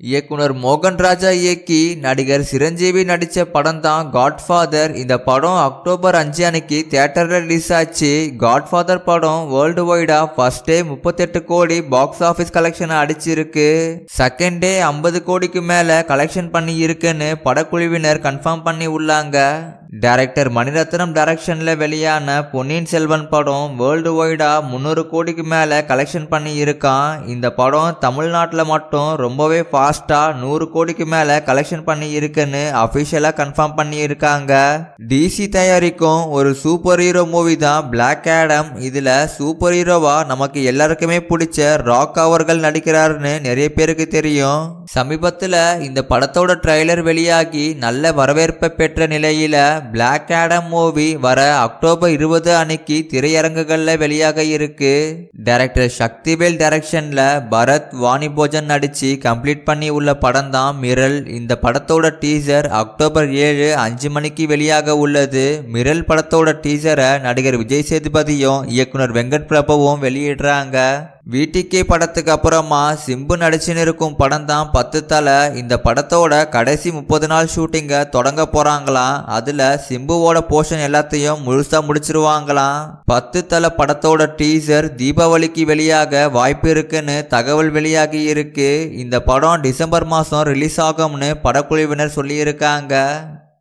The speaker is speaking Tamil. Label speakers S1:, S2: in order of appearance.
S1: இயக்குனர் மோகன் ராஜா இயக்கி நடிகர் சிரஞ்சீவி நடித்த படம் தான் காட்ஃபாதர் இந்த படம் அக்டோபர் அஞ்சு அன்னைக்கு தியேட்டரில் ரிலீஸ் ஆச்சு காட்ஃபாதர் படம் வேர்ல்டு வைடா ஃபர்ஸ்ட் டே முப்பத்தெட்டு கோடி பாக்ஸ் ஆஃபீஸ் கலெக்ஷன் அடிச்சிருக்கு செகண்ட் டே ஐம்பது கோடிக்கு மேலே கலெக்ஷன் பண்ணி இருக்குன்னு படக்குழுவினர் கன்ஃபார்ம் பண்ணி உள்ளாங்க டைரக்டர் மணிரத்னம் டைரக்ஷனில் வெளியான பொன்னியின் செல்வன் படம் வேர்ல்டு வைடா முந்நூறு கோடிக்கு மேலே கலெக்ஷன் பண்ணி இருக்கான் இந்த படம் தமிழ்நாட்டில் மட்டும் ரொம்பவே ஃபாஸ்ட்டாக நூறு கோடிக்கு மேலே கலெக்ஷன் பண்ணி இருக்குன்னு அஃபிஷியலாக கன்ஃபார்ம் பண்ணி இருக்காங்க டிசி தயாரிக்கும் ஒரு சூப்பர் ஹீரோ மூவி தான் பிளாக் ஆடம் இதில் சூப்பர் ஹீரோவா நமக்கு எல்லாருக்குமே பிடிச்ச ராக் அவர்கள் நடிக்கிறாருன்னு நிறைய பேருக்கு தெரியும் சமீபத்தில் இந்த படத்தோட ட்ரைலர் வெளியாகி நல்ல வரவேற்பை பெற்ற நிலையில பிளாக் ஆடம் மூவி வர அக்டோபர் இருபது அன்னைக்கு திரையரங்குகளில் வெளியாக இருக்கு டைரக்டர் சக்திவேல் டைரக்ஷன்ல பரத் வாணி போஜன் நடிச்சு கம்ப்ளீட் பண்ணி உள்ள படம் தான் மிரல் இந்த படத்தோட டீசர் அக்டோபர் ஏழு அஞ்சு மணிக்கு வெளியாக உள்ளது மிரல் படத்தோட டீசரை நடிகர் விஜய் சேதுபதியும் இயக்குனர் வெங்கட் பிரபுவும் வெளியிடுறாங்க வீட்டுக்கே படத்துக்கு அப்புறமா சிம்பு நடிச்சுன்னு இருக்கும் படம் தான் பத்து தலை இந்த படத்தோட கடைசி முப்பது நாள் ஷூட்டிங்கை தொடங்க போறாங்களாம் அதுல சிம்புவோட போர்ஷன் எல்லாத்தையும் முழுசா முடிச்சிருவாங்களாம் பத்து தலை படத்தோட டீசர் தீபாவளிக்கு வெளியாக வாய்ப்பு இருக்குன்னு தகவல் வெளியாகி இருக்கு இந்த படம் டிசம்பர் மாதம் ரிலீஸ் ஆகும்னு படக்குழுவினர் சொல்லியிருக்காங்க